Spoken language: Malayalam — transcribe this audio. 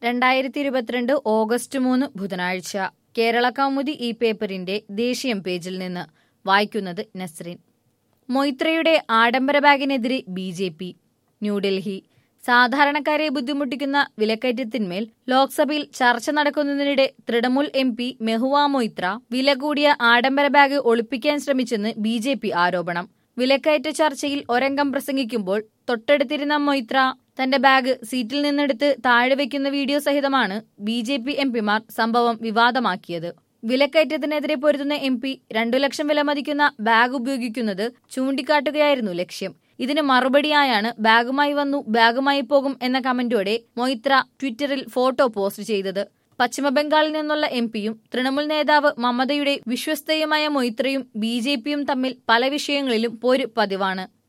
രണ്ടായിരത്തി ഇരുപത്തിരണ്ട് ഓഗസ്റ്റ് മൂന്ന് ബുധനാഴ്ച കേരള കൗമുദി ഈ പേപ്പറിന്റെ ദേശീയം പേജിൽ നിന്ന് വായിക്കുന്നത് നസ്രിൻ മൊയ്ത്രയുടെ ആഡംബര ബാഗിനെതിരെ ബി ജെ പി ന്യൂഡൽഹി സാധാരണക്കാരെ ബുദ്ധിമുട്ടിക്കുന്ന വിലക്കയറ്റത്തിന്മേൽ ലോക്സഭയിൽ ചർച്ച നടക്കുന്നതിനിടെ തൃണമൂൽ എം പി മെഹുവ മൊയ്ത്ര വില കൂടിയ ആഡംബര ബാഗ് ഒളിപ്പിക്കാൻ ശ്രമിച്ചെന്ന് ബി ജെ പി ആരോപണം വിലക്കയറ്റ ചർച്ചയിൽ ഒരംഗം പ്രസംഗിക്കുമ്പോൾ തൊട്ടടുത്തിരുന്ന മൊയ്ത്ര തന്റെ ബാഗ് സീറ്റിൽ നിന്നെടുത്ത് താഴെ വയ്ക്കുന്ന വീഡിയോ സഹിതമാണ് ബി ജെ പി എം പിമാർ സംഭവം വിവാദമാക്കിയത് വിലക്കയറ്റത്തിനെതിരെ പൊരുതുന്ന എം പി രണ്ടു ലക്ഷം വില മതിക്കുന്ന ബാഗ് ഉപയോഗിക്കുന്നത് ചൂണ്ടിക്കാട്ടുകയായിരുന്നു ലക്ഷ്യം ഇതിന് മറുപടിയായാണ് ബാഗുമായി വന്നു ബാഗുമായി പോകും എന്ന കമന്റോടെ മൊയ്ത്ര ട്വിറ്ററിൽ ഫോട്ടോ പോസ്റ്റ് ചെയ്തത് പശ്ചിമബംഗാളിൽ നിന്നുള്ള എം പിയും തൃണമൂൽ നേതാവ് മമതയുടെ വിശ്വസ്തയുമായ മൊയ്ത്രയും ബി ജെ പിയും തമ്മിൽ പല വിഷയങ്ങളിലും പോര് പതിവാണ്